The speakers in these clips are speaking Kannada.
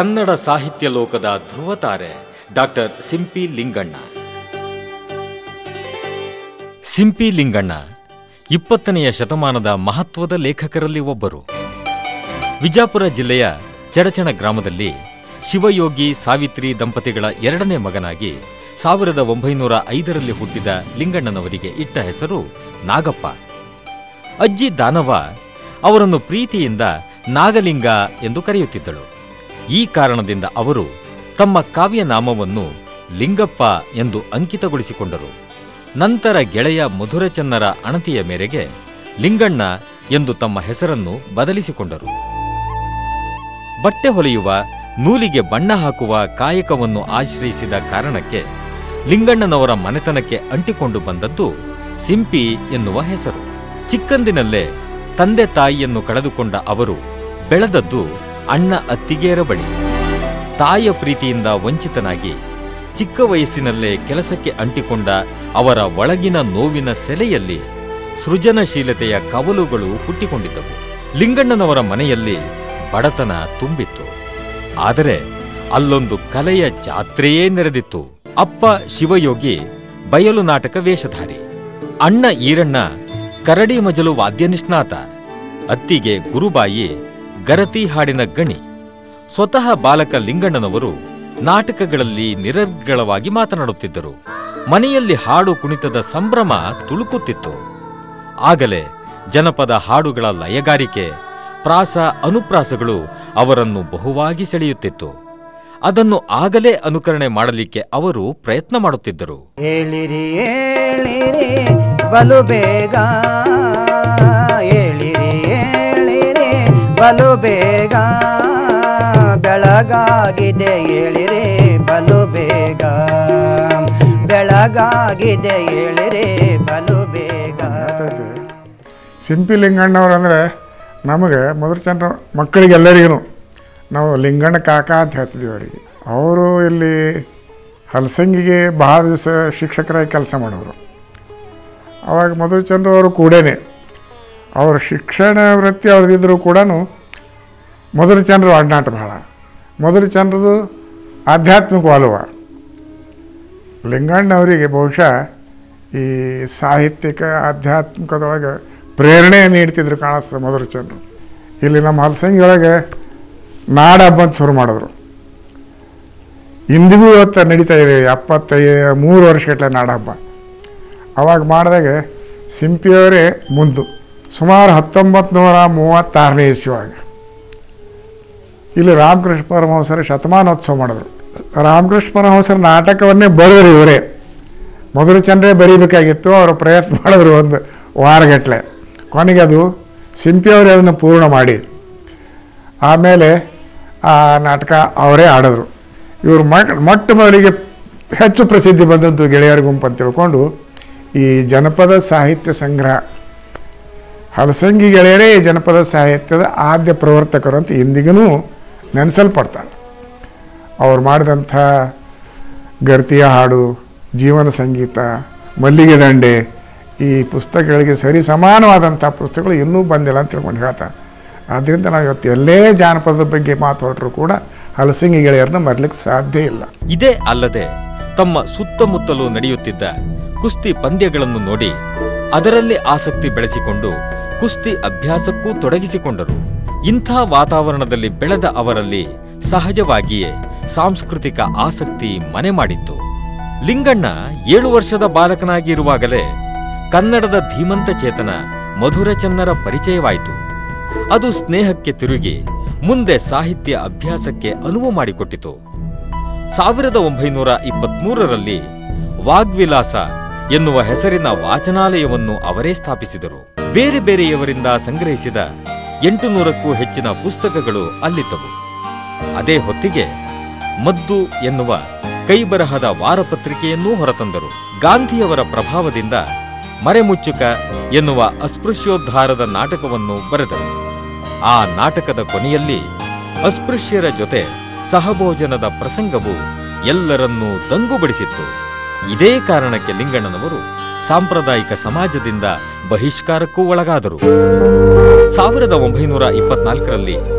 ಕನ್ನಡ ಸಾಹಿತ್ಯ ಲೋಕದ ಧ್ರುವತಾರೆ ಡಾಕ್ಟರ್ ಸಿಂಪಿ ಲಿಂಗಣ್ಣ ಸಿಂಪಿ ಲಿಂಗಣ್ಣ ಇಪ್ಪತ್ತನೆಯ ಶತಮಾನದ ಮಹತ್ವದ ಲೇಖಕರಲ್ಲಿ ಒಬ್ಬರು ವಿಜಾಪುರ ಜಿಲ್ಲೆಯ ಚಡಚಣ ಗ್ರಾಮದಲ್ಲಿ ಶಿವಯೋಗಿ ಸಾವಿತ್ರಿ ದಂಪತಿಗಳ ಎರಡನೇ ಮಗನಾಗಿ ಸಾವಿರದ ಒಂಬೈನೂರ ಐದರಲ್ಲಿ ಹುಟ್ಟಿದ ಲಿಂಗಣ್ಣನವರಿಗೆ ಇಟ್ಟ ಹೆಸರು ನಾಗಪ್ಪ ಅಜ್ಜಿ ದಾನವ ಅವರನ್ನು ಪ್ರೀತಿಯಿಂದ ನಾಗಲಿಂಗ ಎಂದು ಕರೆಯುತ್ತಿದ್ದಳು ಈ ಕಾರಣದಿಂದ ಅವರು ತಮ್ಮ ಕಾವ್ಯನಾಮವನ್ನು ಲಿಂಗಪ್ಪ ಎಂದು ಅಂಕಿತಗೊಳಿಸಿಕೊಂಡರು ನಂತರ ಗೆಳೆಯ ಮಧುರಚನ್ನರ ಅಣತಿಯ ಮೇರೆಗೆ ಲಿಂಗಣ್ಣ ಎಂದು ತಮ್ಮ ಹೆಸರನ್ನು ಬದಲಿಸಿಕೊಂಡರು ಬಟ್ಟೆ ಹೊಲೆಯುವ ನೂಲಿಗೆ ಬಣ್ಣ ಹಾಕುವ ಕಾಯಕವನ್ನು ಆಶ್ರಯಿಸಿದ ಕಾರಣಕ್ಕೆ ಲಿಂಗಣ್ಣನವರ ಮನೆತನಕ್ಕೆ ಅಂಟಿಕೊಂಡು ಬಂದದ್ದು ಸಿಂಪಿ ಎನ್ನುವ ಹೆಸರು ಚಿಕ್ಕಂದಿನಲ್ಲೇ ತಂದೆ ತಾಯಿಯನ್ನು ಕಳೆದುಕೊಂಡ ಅವರು ಬೆಳೆದದ್ದು ಅಣ್ಣ ಅತ್ತಿಗೆಯರ ಬಳಿ ತಾಯಿಯ ಪ್ರೀತಿಯಿಂದ ವಂಚಿತನಾಗಿ ಚಿಕ್ಕ ವಯಸ್ಸಿನಲ್ಲೇ ಕೆಲಸಕ್ಕೆ ಅಂಟಿಕೊಂಡ ಅವರ ಒಳಗಿನ ನೋವಿನ ಸೆಲೆಯಲ್ಲಿ ಸೃಜನಶೀಲತೆಯ ಕವಲುಗಳು ಹುಟ್ಟಿಕೊಂಡಿದ್ದವು ಲಿಂಗಣ್ಣನವರ ಮನೆಯಲ್ಲಿ ಬಡತನ ತುಂಬಿತ್ತು ಆದರೆ ಅಲ್ಲೊಂದು ಕಲೆಯ ಜಾತ್ರೆಯೇ ನೆರೆದಿತ್ತು ಅಪ್ಪ ಶಿವಯೋಗಿ ಬಯಲು ನಾಟಕ ವೇಷಧಾರಿ ಅಣ್ಣ ಈರಣ್ಣ ಕರಡಿ ಮಜಲು ವಾದ್ಯ ನಿಷ್ಣಾತ ಅತ್ತಿಗೆ ಗುರುಬಾಯಿ ಗರತಿ ಹಾಡಿನ ಗಣಿ ಸ್ವತಃ ಬಾಲಕ ಲಿಂಗಣ್ಣನವರು ನಾಟಕಗಳಲ್ಲಿ ನಿರರ್ಗಳವಾಗಿ ಮಾತನಾಡುತ್ತಿದ್ದರು ಮನೆಯಲ್ಲಿ ಹಾಡು ಕುಣಿತದ ಸಂಭ್ರಮ ತುಳುಕುತ್ತಿತ್ತು ಆಗಲೇ ಜನಪದ ಹಾಡುಗಳ ಲಯಗಾರಿಕೆ ಪ್ರಾಸ ಅನುಪ್ರಾಸಗಳು ಅವರನ್ನು ಬಹುವಾಗಿ ಸೆಳೆಯುತ್ತಿತ್ತು ಅದನ್ನು ಆಗಲೇ ಅನುಕರಣೆ ಮಾಡಲಿಕ್ಕೆ ಅವರು ಪ್ರಯತ್ನ ಮಾಡುತ್ತಿದ್ದರು ಹೇಳಿರಿ ಹೇಳಿರಿ ಬಲು ಬೇಗ ಹೇಳಿರಿ ಹೇಳಿರಿ ಬಲು ಬೇಗ ಬೆಳಗಾಗಿದೆ ಹೇಳಿರಿ ಬಲು ಬೇಗ ಬೆಳಗಾಗಿದೆ ಹೇಳಿರಿ ಬಲು ಬೇಗ ಸಿಂಪಿ ಲಿಂಗಣ್ಣವ್ರು ಅಂದರೆ ನಮಗೆ ಮಧುರಚಂದ್ರ ಮಕ್ಕಳಿಗೆಲ್ಲರಿಗೂ ನಾವು ಲಿಂಗಣ್ಣ ಕಾಕ ಅಂತ ಹೇಳ್ತಿದ್ದೀವಿ ಅವರಿಗೆ ಅವರು ಇಲ್ಲಿ ಹಲಸಂಗಿಗೆ ಭಾಳ ದಿವಸ ಶಿಕ್ಷಕರಾಗಿ ಕೆಲಸ ಮಾಡೋರು ಅವಾಗ ಮಧುರಚಂದ್ರ ಅವರು ಕೂಡೇನೆ ಅವ್ರ ಶಿಕ್ಷಣ ವೃತ್ತಿ ಅವ್ರದ್ದಿದ್ರೂ ಕೂಡ ಮಧುರಚಂದ್ರ ಒಡನಾಟ ಭಾಳ ಮಧುರಚಂದ್ರದು ಆಧ್ಯಾತ್ಮಿಕ ಒಲವ ಲಿಂಗಣ್ಣವರಿಗೆ ಬಹುಶಃ ಈ ಸಾಹಿತ್ಯಿಕ ಆಧ್ಯಾತ್ಮಿಕದೊಳಗೆ ಪ್ರೇರಣೆ ನೀಡ್ತಿದ್ರು ಕಾಣಿಸ್ತದೆ ಮಧುರಚಂದ್ರ ಇಲ್ಲಿ ನಮ್ಮ ಹಲಸಂಗಿಯೊಳಗೆ ನಾಡ ಹಬ್ಬ ಅಂತ ಶುರು ಮಾಡಿದ್ರು ಇಂದಿಗೂ ಇವತ್ತು ನಡೀತಾ ಇದೆ ಎಪ್ಪತ್ತೈ ಮೂರು ವರ್ಷಗಟ್ಟಲೆ ನಾಡ ಹಬ್ಬ ಅವಾಗ ಮಾಡಿದಾಗ ಸಿಂಪಿಯವರೇ ಮುಂದು ಸುಮಾರು ಹತ್ತೊಂಬತ್ತು ನೂರ ಮೂವತ್ತಾರನೇ ಇಸ್ವಿಯಾಗ ಇಲ್ಲಿ ರಾಮಕೃಷ್ಣ ಪರಮಹಂಸರ ಶತಮಾನೋತ್ಸವ ಮಾಡಿದ್ರು ರಾಮಕೃಷ್ಣ ಪರಮಹಂಸರ ನಾಟಕವನ್ನೇ ಬರೆದ್ರು ಇವರೇ ಮಧುರಚಂದ್ರೇ ಬರೀಬೇಕಾಗಿತ್ತು ಅವರು ಪ್ರಯತ್ನ ಮಾಡಿದ್ರು ಒಂದು ವಾರಗಟ್ಟಲೆ ಕೊನೆಗೆ ಅದು ಸಿಂಪಿಯವರೇ ಅದನ್ನು ಪೂರ್ಣ ಮಾಡಿ ಆಮೇಲೆ ಆ ನಾಟಕ ಅವರೇ ಆಡಿದ್ರು ಇವರು ಮಟ್ ಮೊಟ್ಟ ಮೊದಲಿಗೆ ಹೆಚ್ಚು ಪ್ರಸಿದ್ಧಿ ಬಂದದ್ದು ಗೆಳೆಯರ ಗುಂಪು ಅಂತ ತಿಳ್ಕೊಂಡು ಈ ಜನಪದ ಸಾಹಿತ್ಯ ಸಂಗ್ರಹ ಹಲಸಂಗಿ ಗೆಳೆಯರೇ ಈ ಜನಪದ ಸಾಹಿತ್ಯದ ಆದ್ಯ ಪ್ರವರ್ತಕರು ಅಂತ ಇಂದಿಗೂ ನೆನೆಸಲ್ಪಡ್ತಾರೆ ಅವ್ರು ಮಾಡಿದಂಥ ಗರ್ತಿಯ ಹಾಡು ಜೀವನ ಸಂಗೀತ ಮಲ್ಲಿಗೆ ದಂಡೆ ಈ ಪುಸ್ತಕಗಳಿಗೆ ಸರಿ ಸಮಾನವಾದಂಥ ಪುಸ್ತಕಗಳು ಇನ್ನೂ ಬಂದಿಲ್ಲ ಅಂತ ತಿಳ್ಕೊಂಡು ಹೇಳ್ತಾರೆ ಆದ್ದರಿಂದ ನಾವು ಇವತ್ತು ಎಲ್ಲೇ ಜಾನಪದದ ಬಗ್ಗೆ ಮಾತಾಡ್ರೂ ಕೂಡ ಹಲಸಂಗಿ ಗೆಳೆಯರನ್ನ ಮರಲಿಕ್ಕೆ ಸಾಧ್ಯ ಇಲ್ಲ ಇದೇ ಅಲ್ಲದೆ ತಮ್ಮ ಸುತ್ತಮುತ್ತಲೂ ನಡೆಯುತ್ತಿದ್ದ ಕುಸ್ತಿ ಪಂದ್ಯಗಳನ್ನು ನೋಡಿ ಅದರಲ್ಲಿ ಆಸಕ್ತಿ ಬೆಳೆಸಿಕೊಂಡು ಕುಸ್ತಿ ಅಭ್ಯಾಸಕ್ಕೂ ತೊಡಗಿಸಿಕೊಂಡರು ಇಂಥ ವಾತಾವರಣದಲ್ಲಿ ಬೆಳೆದ ಅವರಲ್ಲಿ ಸಹಜವಾಗಿಯೇ ಸಾಂಸ್ಕೃತಿಕ ಆಸಕ್ತಿ ಮನೆ ಮಾಡಿತ್ತು ಲಿಂಗಣ್ಣ ಏಳು ವರ್ಷದ ಬಾಲಕನಾಗಿರುವಾಗಲೇ ಕನ್ನಡದ ಧೀಮಂತ ಚೇತನ ಮಧುರಚನ್ನರ ಪರಿಚಯವಾಯಿತು ಅದು ಸ್ನೇಹಕ್ಕೆ ತಿರುಗಿ ಮುಂದೆ ಸಾಹಿತ್ಯ ಅಭ್ಯಾಸಕ್ಕೆ ಅನುವು ಮಾಡಿಕೊಟ್ಟಿತು ಸಾವಿರದ ಒಂಬೈನೂರ ಇಪ್ಪತ್ಮೂರರಲ್ಲಿ ವಾಗ್ವಿಲಾಸ ಎನ್ನುವ ಹೆಸರಿನ ವಾಚನಾಲಯವನ್ನು ಅವರೇ ಸ್ಥಾಪಿಸಿದರು ಬೇರೆ ಬೇರೆಯವರಿಂದ ಸಂಗ್ರಹಿಸಿದ ಎಂಟು ನೂರಕ್ಕೂ ಹೆಚ್ಚಿನ ಪುಸ್ತಕಗಳು ಅಲ್ಲಿದ್ದವು ಅದೇ ಹೊತ್ತಿಗೆ ಮದ್ದು ಎನ್ನುವ ಕೈಬರಹದ ವಾರಪತ್ರಿಕೆಯನ್ನೂ ಹೊರತಂದರು ಗಾಂಧಿಯವರ ಪ್ರಭಾವದಿಂದ ಮರೆಮುಚ್ಚುಕ ಎನ್ನುವ ಅಸ್ಪೃಶ್ಯೋದ್ಧಾರದ ನಾಟಕವನ್ನು ಬರೆದರು ಆ ನಾಟಕದ ಕೊನೆಯಲ್ಲಿ ಅಸ್ಪೃಶ್ಯರ ಜೊತೆ ಸಹಭೋಜನದ ಪ್ರಸಂಗವು ಎಲ್ಲರನ್ನೂ ದಂಗುಬಡಿಸಿತ್ತು ಇದೇ ಕಾರಣಕ್ಕೆ ಲಿಂಗಣ್ಣನವರು ಸಾಂಪ್ರದಾಯಿಕ ಸಮಾಜದಿಂದ ಬಹಿಷ್ಕಾರಕ್ಕೂ ಒಳಗಾದರು ಸಾವಿರದ ಒಂಬೈನೂರ ಇಪ್ಪತ್ನಾಲ್ಕರಲ್ಲಿ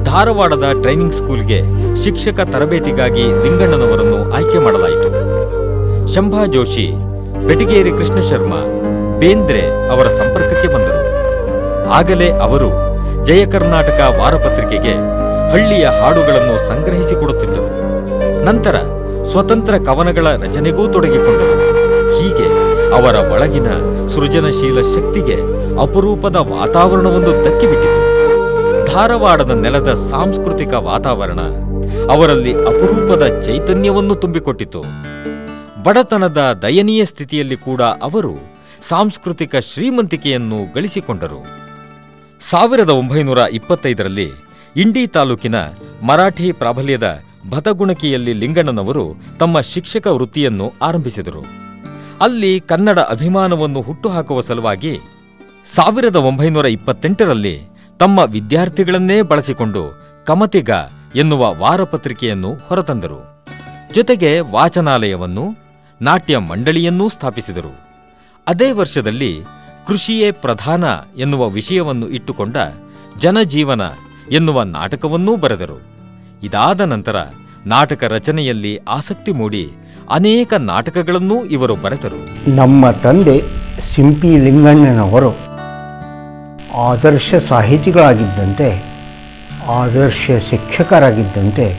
ಧಾರವಾಡದ ಟ್ರೈನಿಂಗ್ ಸ್ಕೂಲ್ಗೆ ಶಿಕ್ಷಕ ತರಬೇತಿಗಾಗಿ ಲಿಂಗಣ್ಣನವರನ್ನು ಆಯ್ಕೆ ಮಾಡಲಾಯಿತು ಶಂಭಾ ಜೋಶಿ ಬೆಟಗೇರಿ ಕೃಷ್ಣ ಶರ್ಮಾ ಬೇಂದ್ರೆ ಅವರ ಸಂಪರ್ಕಕ್ಕೆ ಬಂದರು ಆಗಲೇ ಅವರು ಜಯ ಕರ್ನಾಟಕ ವಾರಪತ್ರಿಕೆಗೆ ಹಳ್ಳಿಯ ಹಾಡುಗಳನ್ನು ಸಂಗ್ರಹಿಸಿಕೊಡುತ್ತಿದ್ದರು ನಂತರ ಸ್ವತಂತ್ರ ಕವನಗಳ ರಚನೆಗೂ ತೊಡಗಿಕೊಂಡರು ಹೀಗೆ ಅವರ ಒಳಗಿನ ಸೃಜನಶೀಲ ಶಕ್ತಿಗೆ ಅಪರೂಪದ ವಾತಾವರಣವೊಂದು ದಕ್ಕಿಬಿಟ್ಟಿತು ಧಾರವಾಡದ ನೆಲದ ಸಾಂಸ್ಕೃತಿಕ ವಾತಾವರಣ ಅವರಲ್ಲಿ ಅಪರೂಪದ ಚೈತನ್ಯವನ್ನು ತುಂಬಿಕೊಟ್ಟಿತು ಬಡತನದ ದಯನೀಯ ಸ್ಥಿತಿಯಲ್ಲಿ ಕೂಡ ಅವರು ಸಾಂಸ್ಕೃತಿಕ ಶ್ರೀಮಂತಿಕೆಯನ್ನು ಗಳಿಸಿಕೊಂಡರು ಸಾವಿರದ ಒಂಬೈನೂರ ಇಪ್ಪತ್ತೈದರಲ್ಲಿ ಇಂಡಿ ತಾಲೂಕಿನ ಮರಾಠಿ ಪ್ರಾಬಲ್ಯದ ಭತಗುಣಕಿಯಲ್ಲಿ ಲಿಂಗಣ್ಣನವರು ತಮ್ಮ ಶಿಕ್ಷಕ ವೃತ್ತಿಯನ್ನು ಆರಂಭಿಸಿದರು ಅಲ್ಲಿ ಕನ್ನಡ ಅಭಿಮಾನವನ್ನು ಹುಟ್ಟುಹಾಕುವ ಸಲುವಾಗಿ ಸಾವಿರದ ಒಂಬೈನೂರ ಇಪ್ಪತ್ತೆಂಟರಲ್ಲಿ ತಮ್ಮ ವಿದ್ಯಾರ್ಥಿಗಳನ್ನೇ ಬಳಸಿಕೊಂಡು ಕಮತಿಗ ಎನ್ನುವ ವಾರಪತ್ರಿಕೆಯನ್ನು ಹೊರತಂದರು ಜೊತೆಗೆ ವಾಚನಾಲಯವನ್ನು ನಾಟ್ಯ ಮಂಡಳಿಯನ್ನೂ ಸ್ಥಾಪಿಸಿದರು ಅದೇ ವರ್ಷದಲ್ಲಿ ಕೃಷಿಯೇ ಪ್ರಧಾನ ಎನ್ನುವ ವಿಷಯವನ್ನು ಇಟ್ಟುಕೊಂಡ ಜನಜೀವನ ಎನ್ನುವ ನಾಟಕವನ್ನೂ ಬರೆದರು ಇದಾದ ನಂತರ ನಾಟಕ ರಚನೆಯಲ್ಲಿ ಆಸಕ್ತಿ ಮೂಡಿ ಅನೇಕ ನಾಟಕಗಳನ್ನೂ ಇವರು ಬರೆದರು ನಮ್ಮ ತಂದೆ ಸಿಂಪಿ ಲಿಂಗಣ್ಣನವರು ಆದರ್ಶ ಸಾಹಿತಿಗಳಾಗಿದ್ದಂತೆ ಆದರ್ಶ ಶಿಕ್ಷಕರಾಗಿದ್ದಂತೆ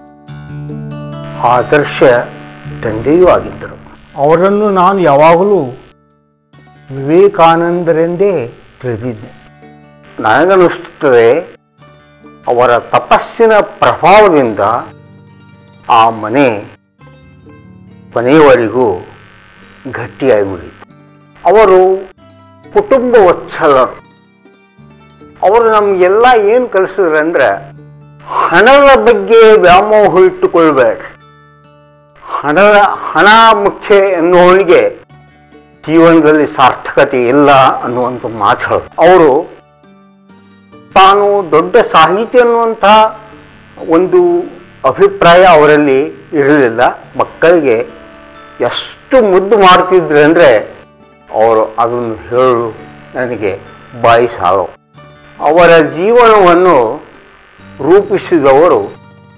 ಆದರ್ಶ ತಂದೆಯೂ ಆಗಿದ್ದರು ಅವರನ್ನು ನಾನು ಯಾವಾಗಲೂ ವಿವೇಕಾನಂದರೆಂದೇ ತಿಳಿದಿದ್ದೆ ನನಗನ್ನಿಸುತ್ತದೆ ಅವರ ತಪಸ್ಸಿನ ಪ್ರಭಾವದಿಂದ ಆ ಮನೆ ಕೊನೆಯವರೆಗೂ ಗಟ್ಟಿಯಾಗಿ ಉಳಿಯಿತು ಅವರು ಕುಟುಂಬ ವತ್ಸಲರು ಅವರು ನಮಗೆಲ್ಲ ಏನು ಕಲಿಸಿದ್ರು ಅಂದ್ರೆ ಹಣದ ಬಗ್ಗೆ ವ್ಯಾಮೋಹ ಇಟ್ಟುಕೊಳ್ಬೇಡ ಹಣದ ಹಣ ಮುಖ್ಯ ಎನ್ನುವವನಿಗೆ ಜೀವನದಲ್ಲಿ ಸಾರ್ಥಕತೆ ಇಲ್ಲ ಅನ್ನುವಂಥ ಮಾತು ಅವರು ತಾನು ದೊಡ್ಡ ಸಾಹಿತಿ ಅನ್ನುವಂಥ ಒಂದು ಅಭಿಪ್ರಾಯ ಅವರಲ್ಲಿ ಇರಲಿಲ್ಲ ಮಕ್ಕಳಿಗೆ ಎಷ್ಟು ಮುದ್ದು ಮಾಡ್ತಿದ್ರು ಅಂದರೆ ಅವರು ಅದನ್ನು ಹೇಳು ನನಗೆ ಬಾಯಿ ಸಾಲು ಅವರ ಜೀವನವನ್ನು ರೂಪಿಸಿದವರು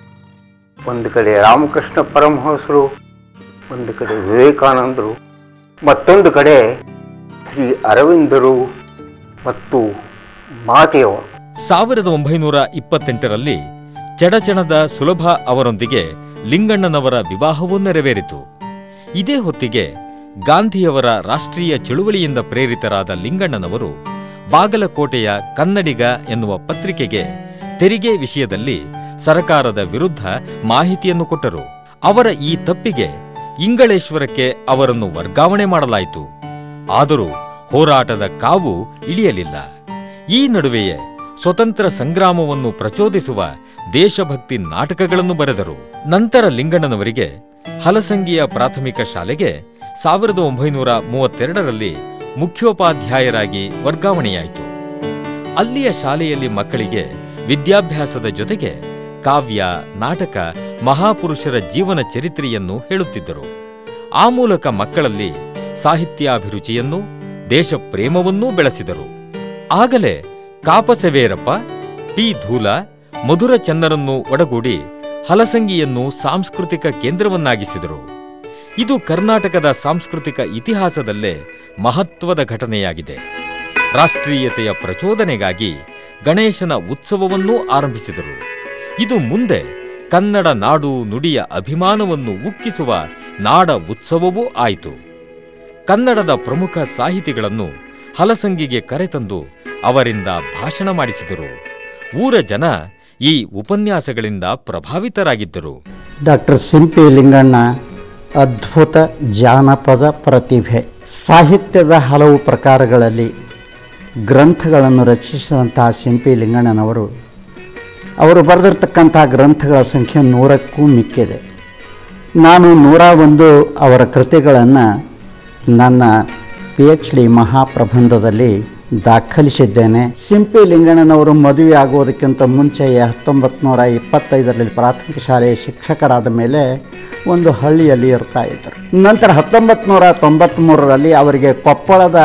ಒಂದು ಕಡೆ ರಾಮಕೃಷ್ಣ ಪರಮಹಂಸರು ಒಂದು ಕಡೆ ವಿವೇಕಾನಂದರು ಮತ್ತೊಂದು ಕಡೆ ಶ್ರೀ ಅರವಿಂದರು ಮತ್ತು ಮಾತೆಯವರು ಸಾವಿರದ ಒಂಬೈನೂರ ಇಪ್ಪತ್ತೆಂಟರಲ್ಲಿ ಚಡಚಣದ ಸುಲಭ ಅವರೊಂದಿಗೆ ಲಿಂಗಣ್ಣನವರ ವಿವಾಹವೂ ನೆರವೇರಿತು ಇದೇ ಹೊತ್ತಿಗೆ ಗಾಂಧಿಯವರ ರಾಷ್ಟ್ರೀಯ ಚಳುವಳಿಯಿಂದ ಪ್ರೇರಿತರಾದ ಲಿಂಗಣ್ಣನವರು ಬಾಗಲಕೋಟೆಯ ಕನ್ನಡಿಗ ಎನ್ನುವ ಪತ್ರಿಕೆಗೆ ತೆರಿಗೆ ವಿಷಯದಲ್ಲಿ ಸರಕಾರದ ವಿರುದ್ಧ ಮಾಹಿತಿಯನ್ನು ಕೊಟ್ಟರು ಅವರ ಈ ತಪ್ಪಿಗೆ ಇಂಗಳೇಶ್ವರಕ್ಕೆ ಅವರನ್ನು ವರ್ಗಾವಣೆ ಮಾಡಲಾಯಿತು ಆದರೂ ಹೋರಾಟದ ಕಾವು ಇಳಿಯಲಿಲ್ಲ ಈ ನಡುವೆಯೇ ಸ್ವತಂತ್ರ ಸಂಗ್ರಾಮವನ್ನು ಪ್ರಚೋದಿಸುವ ದೇಶಭಕ್ತಿ ನಾಟಕಗಳನ್ನು ಬರೆದರು ನಂತರ ಲಿಂಗಣ್ಣನವರಿಗೆ ಹಲಸಂಗಿಯ ಪ್ರಾಥಮಿಕ ಶಾಲೆಗೆ ಸಾವಿರದ ಒಂಬೈನೂರ ಮೂವತ್ತೆರಡರಲ್ಲಿ ಮುಖ್ಯೋಪಾಧ್ಯಾಯರಾಗಿ ವರ್ಗಾವಣೆಯಾಯಿತು ಅಲ್ಲಿಯ ಶಾಲೆಯಲ್ಲಿ ಮಕ್ಕಳಿಗೆ ವಿದ್ಯಾಭ್ಯಾಸದ ಜೊತೆಗೆ ಕಾವ್ಯ ನಾಟಕ ಮಹಾಪುರುಷರ ಜೀವನ ಚರಿತ್ರೆಯನ್ನು ಹೇಳುತ್ತಿದ್ದರು ಆ ಮೂಲಕ ಮಕ್ಕಳಲ್ಲಿ ಸಾಹಿತ್ಯಾಭಿರುಚಿಯನ್ನು ದೇಶಪ್ರೇಮವನ್ನೂ ಬೆಳೆಸಿದರು ಆಗಲೇ ಕಾಪಸವೇರಪ್ಪ ಪಿ ಧೂಲ ಮಧುರ ಚನ್ನರನ್ನು ಒಡಗೂಡಿ ಹಲಸಂಗಿಯನ್ನು ಸಾಂಸ್ಕೃತಿಕ ಕೇಂದ್ರವನ್ನಾಗಿಸಿದರು ಇದು ಕರ್ನಾಟಕದ ಸಾಂಸ್ಕೃತಿಕ ಇತಿಹಾಸದಲ್ಲೇ ಮಹತ್ವದ ಘಟನೆಯಾಗಿದೆ ರಾಷ್ಟ್ರೀಯತೆಯ ಪ್ರಚೋದನೆಗಾಗಿ ಗಣೇಶನ ಉತ್ಸವವನ್ನೂ ಆರಂಭಿಸಿದರು ಇದು ಮುಂದೆ ಕನ್ನಡ ನಾಡು ನುಡಿಯ ಅಭಿಮಾನವನ್ನು ಉಕ್ಕಿಸುವ ನಾಡ ಉತ್ಸವವೂ ಆಯಿತು ಕನ್ನಡದ ಪ್ರಮುಖ ಸಾಹಿತಿಗಳನ್ನು ಹಲಸಂಗಿಗೆ ಕರೆತಂದು ಅವರಿಂದ ಭಾಷಣ ಮಾಡಿಸಿದರು ಊರ ಜನ ಈ ಉಪನ್ಯಾಸಗಳಿಂದ ಪ್ರಭಾವಿತರಾಗಿದ್ದರು ಡಾಕ್ಟರ್ ಸಿಂಪಿ ಲಿಂಗಣ್ಣ ಅದ್ಭುತ ಜಾನಪದ ಪ್ರತಿಭೆ ಸಾಹಿತ್ಯದ ಹಲವು ಪ್ರಕಾರಗಳಲ್ಲಿ ಗ್ರಂಥಗಳನ್ನು ರಚಿಸಿದಂತಹ ಸಿಂಪಿ ಲಿಂಗಣ್ಣನವರು ಅವರು ಬರೆದಿರ್ತಕ್ಕಂಥ ಗ್ರಂಥಗಳ ಸಂಖ್ಯೆ ನೂರಕ್ಕೂ ಮಿಕ್ಕಿದೆ ನಾನು ನೂರ ಒಂದು ಅವರ ಕೃತಿಗಳನ್ನು ನನ್ನ ಪಿ ಎಚ್ ಡಿ ಮಹಾಪ್ರಬಂಧದಲ್ಲಿ ದಾಖಲಿಸಿದ್ದೇನೆ ಸಿಂಪಿ ಲಿಂಗಣ್ಣನವರು ಮದುವೆ ಆಗುವುದಕ್ಕಿಂತ ಮುಂಚೆ ಹತ್ತೊಂಬತ್ತು ನೂರ ಇಪ್ಪತ್ತೈದರಲ್ಲಿ ಪ್ರಾಥಮಿಕ ಶಾಲೆಯ ಶಿಕ್ಷಕರಾದ ಮೇಲೆ ಒಂದು ಹಳ್ಳಿಯಲ್ಲಿ ಇರ್ತಾ ಇದ್ದರು ನಂತರ ಹತ್ತೊಂಬತ್ತು ನೂರ ತೊಂಬತ್ತ್ಮೂರರಲ್ಲಿ ಅವರಿಗೆ ಕೊಪ್ಪಳದ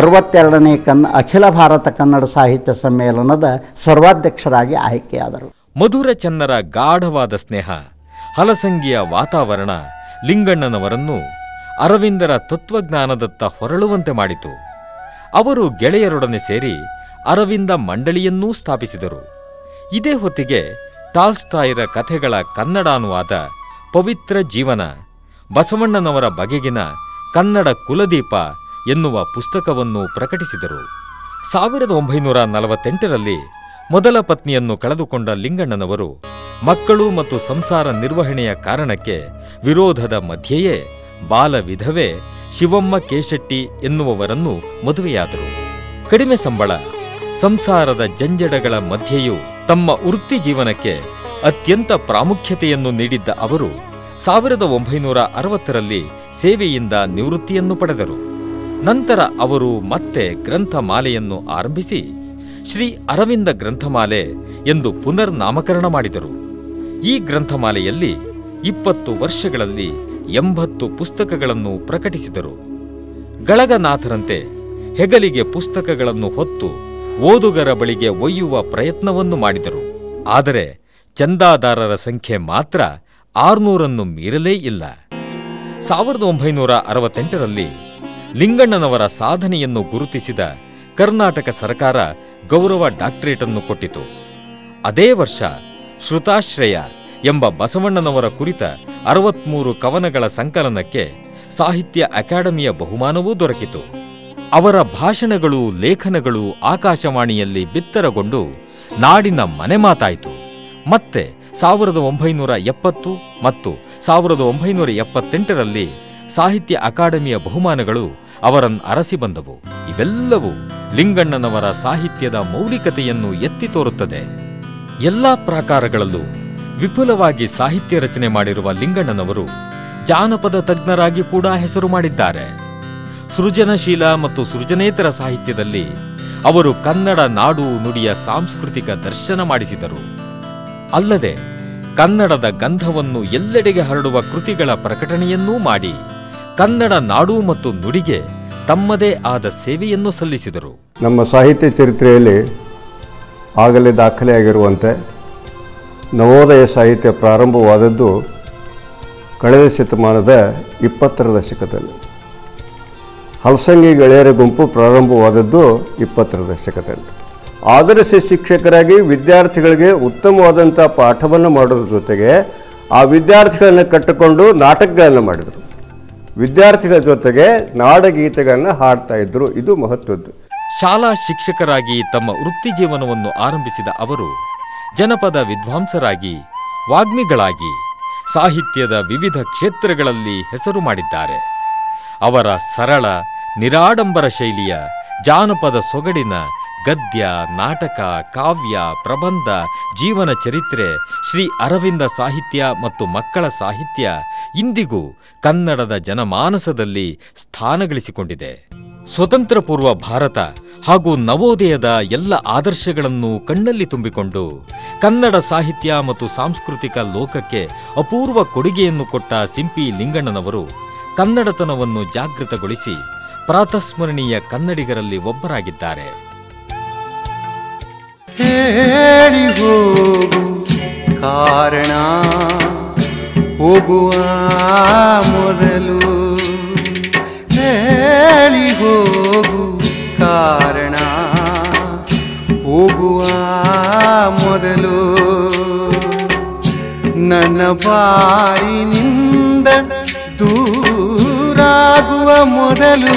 ಅರವತ್ತೆರಡನೇ ಕನ್ನ ಅಖಿಲ ಭಾರತ ಕನ್ನಡ ಸಾಹಿತ್ಯ ಸಮ್ಮೇಳನದ ಸರ್ವಾಧ್ಯಕ್ಷರಾಗಿ ಆಯ್ಕೆಯಾದರು ಮಧುರ ಚನ್ನರ ಗಾಢವಾದ ಸ್ನೇಹ ಹಲಸಂಗಿಯ ವಾತಾವರಣ ಲಿಂಗಣ್ಣನವರನ್ನು ಅರವಿಂದರ ತತ್ವಜ್ಞಾನದತ್ತ ಹೊರಳುವಂತೆ ಮಾಡಿತು ಅವರು ಗೆಳೆಯರೊಡನೆ ಸೇರಿ ಅರವಿಂದ ಮಂಡಳಿಯನ್ನೂ ಸ್ಥಾಪಿಸಿದರು ಇದೇ ಹೊತ್ತಿಗೆ ಟಾಲ್ಸ್ಟಾಯ್ರ ಕಥೆಗಳ ಕನ್ನಡಾನುವಾದ ಪವಿತ್ರ ಜೀವನ ಬಸವಣ್ಣನವರ ಬಗೆಗಿನ ಕನ್ನಡ ಕುಲದೀಪ ಎನ್ನುವ ಪುಸ್ತಕವನ್ನು ಪ್ರಕಟಿಸಿದರು ಸಾವಿರದ ಒಂಬೈನೂರ ನಲವತ್ತೆಂಟರಲ್ಲಿ ಮೊದಲ ಪತ್ನಿಯನ್ನು ಕಳೆದುಕೊಂಡ ಲಿಂಗಣ್ಣನವರು ಮಕ್ಕಳು ಮತ್ತು ಸಂಸಾರ ನಿರ್ವಹಣೆಯ ಕಾರಣಕ್ಕೆ ವಿರೋಧದ ಮಧ್ಯೆಯೇ ಬಾಲ ವಿಧವೆ ಶಿವಮ್ಮ ಕೇಶೆಟ್ಟಿ ಎನ್ನುವವರನ್ನು ಮದುವೆಯಾದರು ಕಡಿಮೆ ಸಂಬಳ ಸಂಸಾರದ ಜಂಜಡಗಳ ಮಧ್ಯೆಯೂ ತಮ್ಮ ವೃತ್ತಿ ಜೀವನಕ್ಕೆ ಅತ್ಯಂತ ಪ್ರಾಮುಖ್ಯತೆಯನ್ನು ನೀಡಿದ್ದ ಅವರು ಸಾವಿರದ ಒಂಬೈನೂರ ಅರವತ್ತರಲ್ಲಿ ಸೇವೆಯಿಂದ ನಿವೃತ್ತಿಯನ್ನು ಪಡೆದರು ನಂತರ ಅವರು ಮತ್ತೆ ಗ್ರಂಥಮಾಲೆಯನ್ನು ಆರಂಭಿಸಿ ಶ್ರೀ ಅರವಿಂದ ಗ್ರಂಥಮಾಲೆ ಎಂದು ಪುನರ್ ನಾಮಕರಣ ಮಾಡಿದರು ಈ ಗ್ರಂಥಮಾಲೆಯಲ್ಲಿ ಇಪ್ಪತ್ತು ವರ್ಷಗಳಲ್ಲಿ ಎಂಬತ್ತು ಪುಸ್ತಕಗಳನ್ನು ಪ್ರಕಟಿಸಿದರು ಗಳಗನಾಥರಂತೆ ಹೆಗಲಿಗೆ ಪುಸ್ತಕಗಳನ್ನು ಹೊತ್ತು ಓದುಗರ ಬಳಿಗೆ ಒಯ್ಯುವ ಪ್ರಯತ್ನವನ್ನು ಮಾಡಿದರು ಆದರೆ ಚಂದಾದಾರರ ಸಂಖ್ಯೆ ಮಾತ್ರ ಆರ್ನೂರನ್ನು ಮೀರಲೇ ಇಲ್ಲ ಸಾವಿರದ ಒಂಬೈನೂರ ಅರವತ್ತೆಂಟರಲ್ಲಿ ಲಿಂಗಣ್ಣನವರ ಸಾಧನೆಯನ್ನು ಗುರುತಿಸಿದ ಕರ್ನಾಟಕ ಸರ್ಕಾರ ಗೌರವ ಡಾಕ್ಟರೇಟನ್ನು ಕೊಟ್ಟಿತು ಅದೇ ವರ್ಷ ಶ್ರುತಾಶ್ರಯ ಎಂಬ ಬಸವಣ್ಣನವರ ಕುರಿತ ಅರವತ್ಮೂರು ಕವನಗಳ ಸಂಕಲನಕ್ಕೆ ಸಾಹಿತ್ಯ ಅಕಾಡೆಮಿಯ ಬಹುಮಾನವೂ ದೊರಕಿತು ಅವರ ಭಾಷಣಗಳು ಲೇಖನಗಳು ಆಕಾಶವಾಣಿಯಲ್ಲಿ ಬಿತ್ತರಗೊಂಡು ನಾಡಿನ ಮನೆಮಾತಾಯಿತು ಮತ್ತೆ ಸಾವಿರದ ಒಂಬೈನೂರ ಎಪ್ಪತ್ತು ಮತ್ತು ಸಾವಿರದ ಒಂಬೈನೂರ ಎಪ್ಪತ್ತೆಂಟರಲ್ಲಿ ಸಾಹಿತ್ಯ ಅಕಾಡೆಮಿಯ ಬಹುಮಾನಗಳು ಅವರನ್ನು ಅರಸಿ ಬಂದವು ಇವೆಲ್ಲವೂ ಲಿಂಗಣ್ಣನವರ ಸಾಹಿತ್ಯದ ಮೌಲಿಕತೆಯನ್ನು ಎತ್ತಿ ತೋರುತ್ತದೆ ಎಲ್ಲಾ ಪ್ರಾಕಾರಗಳಲ್ಲೂ ವಿಪುಲವಾಗಿ ಸಾಹಿತ್ಯ ರಚನೆ ಮಾಡಿರುವ ಲಿಂಗಣ್ಣನವರು ಜಾನಪದ ತಜ್ಞರಾಗಿ ಕೂಡ ಹೆಸರು ಮಾಡಿದ್ದಾರೆ ಸೃಜನಶೀಲ ಮತ್ತು ಸೃಜನೇತರ ಸಾಹಿತ್ಯದಲ್ಲಿ ಅವರು ಕನ್ನಡ ನಾಡು ನುಡಿಯ ಸಾಂಸ್ಕೃತಿಕ ದರ್ಶನ ಮಾಡಿಸಿದರು ಅಲ್ಲದೆ ಕನ್ನಡದ ಗಂಧವನ್ನು ಎಲ್ಲೆಡೆಗೆ ಹರಡುವ ಕೃತಿಗಳ ಪ್ರಕಟಣೆಯನ್ನೂ ಮಾಡಿ ಕನ್ನಡ ನಾಡು ಮತ್ತು ನುಡಿಗೆ ತಮ್ಮದೇ ಆದ ಸೇವೆಯನ್ನು ಸಲ್ಲಿಸಿದರು ನಮ್ಮ ಸಾಹಿತ್ಯ ಚರಿತ್ರೆಯಲ್ಲಿ ಆಗಲೇ ದಾಖಲೆಯಾಗಿರುವಂತೆ ನವೋದಯ ಸಾಹಿತ್ಯ ಪ್ರಾರಂಭವಾದದ್ದು ಕಳೆದ ಶತಮಾನದ ಇಪ್ಪತ್ತರ ದಶಕದಲ್ಲಿ ಹಲಸಂಗಿ ಗೆಳೆಯರ ಗುಂಪು ಪ್ರಾರಂಭವಾದದ್ದು ಇಪ್ಪತ್ತರ ದಶಕದಲ್ಲಿ ಆದರ್ಶ ಶಿಕ್ಷಕರಾಗಿ ವಿದ್ಯಾರ್ಥಿಗಳಿಗೆ ಉತ್ತಮವಾದಂಥ ಪಾಠವನ್ನು ಮಾಡೋದ್ರ ಜೊತೆಗೆ ಆ ವಿದ್ಯಾರ್ಥಿಗಳನ್ನು ಕಟ್ಟಿಕೊಂಡು ನಾಟಕಗಳನ್ನು ಮಾಡಿದರು ವಿದ್ಯಾರ್ಥಿಗಳ ಜೊತೆಗೆ ನಾಡಗೀತೆಗಳನ್ನು ಹಾಡ್ತಾ ಇದ್ದರು ಇದು ಮಹತ್ವದ್ದು ಶಾಲಾ ಶಿಕ್ಷಕರಾಗಿ ತಮ್ಮ ವೃತ್ತಿ ಜೀವನವನ್ನು ಆರಂಭಿಸಿದ ಅವರು ಜನಪದ ವಿದ್ವಾಂಸರಾಗಿ ವಾಗ್ಮಿಗಳಾಗಿ ಸಾಹಿತ್ಯದ ವಿವಿಧ ಕ್ಷೇತ್ರಗಳಲ್ಲಿ ಹೆಸರು ಮಾಡಿದ್ದಾರೆ ಅವರ ಸರಳ ನಿರಾಡಂಬರ ಶೈಲಿಯ ಜಾನಪದ ಸೊಗಡಿನ ಗದ್ಯ ನಾಟಕ ಕಾವ್ಯ ಪ್ರಬಂಧ ಜೀವನ ಚರಿತ್ರೆ ಶ್ರೀ ಅರವಿಂದ ಸಾಹಿತ್ಯ ಮತ್ತು ಮಕ್ಕಳ ಸಾಹಿತ್ಯ ಇಂದಿಗೂ ಕನ್ನಡದ ಜನಮಾನಸದಲ್ಲಿ ಸ್ಥಾನಗಳಿಸಿಕೊಂಡಿದೆ ಸ್ವತಂತ್ರ ಪೂರ್ವ ಭಾರತ ಹಾಗೂ ನವೋದಯದ ಎಲ್ಲ ಆದರ್ಶಗಳನ್ನು ಕಣ್ಣಲ್ಲಿ ತುಂಬಿಕೊಂಡು ಕನ್ನಡ ಸಾಹಿತ್ಯ ಮತ್ತು ಸಾಂಸ್ಕೃತಿಕ ಲೋಕಕ್ಕೆ ಅಪೂರ್ವ ಕೊಡುಗೆಯನ್ನು ಕೊಟ್ಟ ಸಿಂಪಿ ಲಿಂಗಣ್ಣನವರು ಕನ್ನಡತನವನ್ನು ಜಾಗೃತಗೊಳಿಸಿ ಪ್ರಾತಸ್ಮರಣೀಯ ಕನ್ನಡಿಗರಲ್ಲಿ ಒಬ್ಬರಾಗಿದ್ದಾರೆ ಹೇಳಿ ಹೋಗು ಕಾರಣ ಹೋಗುವ ಮೊದಲು ಹೇಳಿ ಹೋಗು ಕಾರಣ ಹೋಗುವ ಮೊದಲು ನನ್ನ ಬಾಳಿನಿಂದ ದೂರಾಗುವ ಮೊದಲು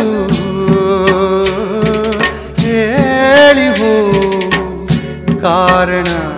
ಹೇಳಿ ಹೋಗು ಕಾರಣ